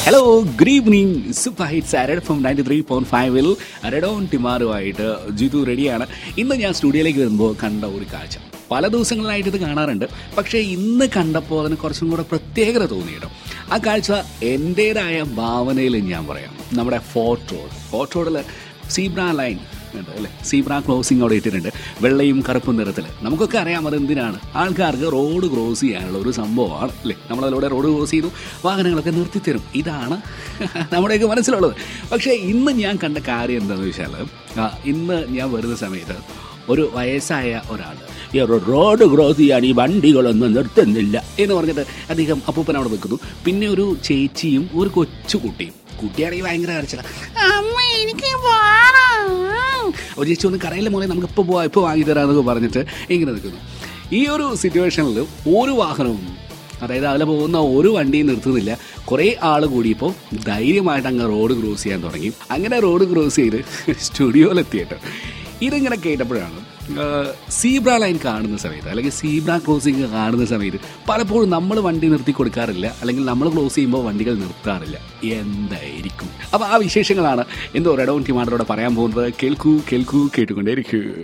hello good evening super hit സാരഡ് from ninety three point ഫൈവിൽ റെഡോൺ ടിമാറുമായിട്ട് ജിതു റെഡിയാണ് ഇന്ന് ഞാൻ സ്റ്റുഡിയോയിലേക്ക് വരുമ്പോൾ കണ്ട ഒരു കാഴ്ച പല ദിവസങ്ങളായിട്ട് ഇത് കാണാറുണ്ട് പക്ഷേ ഇന്ന് കണ്ടപ്പോൾ അതിന് കുറച്ചും കൂടെ പ്രത്യേകത തോന്നി കേട്ടോ ആ കാഴ്ച എൻ്റേതായ ഭാവനയിൽ ഞാൻ പറയാം നമ്മുടെ ഫോർട്ട് റോഡ് ഫോർട്ട് റോഡിൽ സീബ്ര ലൈൻ ഉണ്ട് അല്ലേ സീബ്ര ക്ലോസിംഗ് അവിടെ ഇട്ടിട്ടുണ്ട് വെള്ളയും കറുപ്പും നിറത്തിൽ നമുക്കൊക്കെ അറിയാം അത് എന്തിനാണ് ആൾക്കാർക്ക് റോഡ് ക്രോസ് ചെയ്യാനുള്ള ഒരു സംഭവമാണ് അല്ലേ നമ്മളതിലൂടെ റോഡ് ക്രോസ് ചെയ്തു വാഹനങ്ങളൊക്കെ നിർത്തിത്തരും ഇതാണ് നമ്മുടെയൊക്കെ മനസ്സിലുള്ളത് പക്ഷേ ഇന്ന് ഞാൻ കണ്ട കാര്യം എന്താണെന്ന് വെച്ചാൽ ആ, ഇന്ന് ഞാൻ വരുന്ന സമയത്ത് ഒരു വയസ്സായ ഒരാൾ ഈ റോ- റോഡ് ക്രോസ് ചെയ്യാൻ ഈ വണ്ടികളൊന്നും നിർത്തുന്നില്ല എന്ന് പറഞ്ഞിട്ട് അദ്ദേഹം അപ്പൂപ്പൻ അവിടെ വെക്കുന്നു പിന്നെ ഒരു ചേച്ചിയും ഒരു കൊച്ചു കുട്ടിയും കുട്ടിയാണെങ്കിൽ ഭയങ്കര കരച്ചില അമ്മ എനിക്ക് അപ്പോൾ ചേച്ചി ഒന്ന് കടയിലെ മോനെ നമുക്ക് ഇപ്പോൾ പോവാം ഇപ്പോൾ വാങ്ങി തരാമെന്നൊക്കെ പറഞ്ഞിട്ട് ഇങ്ങനെ നിൽക്കുന്നു ഈ ഒരു സിറ്റുവേഷനിൽ ഒരു വാഹനവും അതായത് അതിൽ പോകുന്ന ഒരു വണ്ടിയും നിർത്തുന്നില്ല കുറേ ആൾ കൂടിയപ്പോൾ ധൈര്യമായിട്ട് അങ്ങ് റോഡ് ക്രോസ് ചെയ്യാൻ തുടങ്ങി അങ്ങനെ റോഡ് ക്രോസ് ചെയ്ത് സ്റ്റുഡിയോയിലെത്തിയിട്ട് ഇതിങ്ങനെ കേട്ടപ്പോഴാണ് സീബ്ര ലൈൻ കാണുന്ന സമയത്ത് അല്ലെങ്കിൽ സീബ്ര ക്രോസിംഗ് കാണുന്ന സമയത്ത് പലപ്പോഴും നമ്മൾ വണ്ടി നിർത്തി കൊടുക്കാറില്ല അല്ലെങ്കിൽ നമ്മൾ ക്ലോസ് ചെയ്യുമ്പോൾ വണ്ടികൾ നിർത്താറില്ല എന്തായിരിക്കും അപ്പോൾ ആ വിശേഷങ്ങളാണ് എന്തോ റെഡോൺ ടിമാണ്ടറോട് പറയാൻ പോകുന്നത് കേൾക്കൂ കേൾക്കൂ കേട്ടുകൊണ്ടേയിരിക്കൂ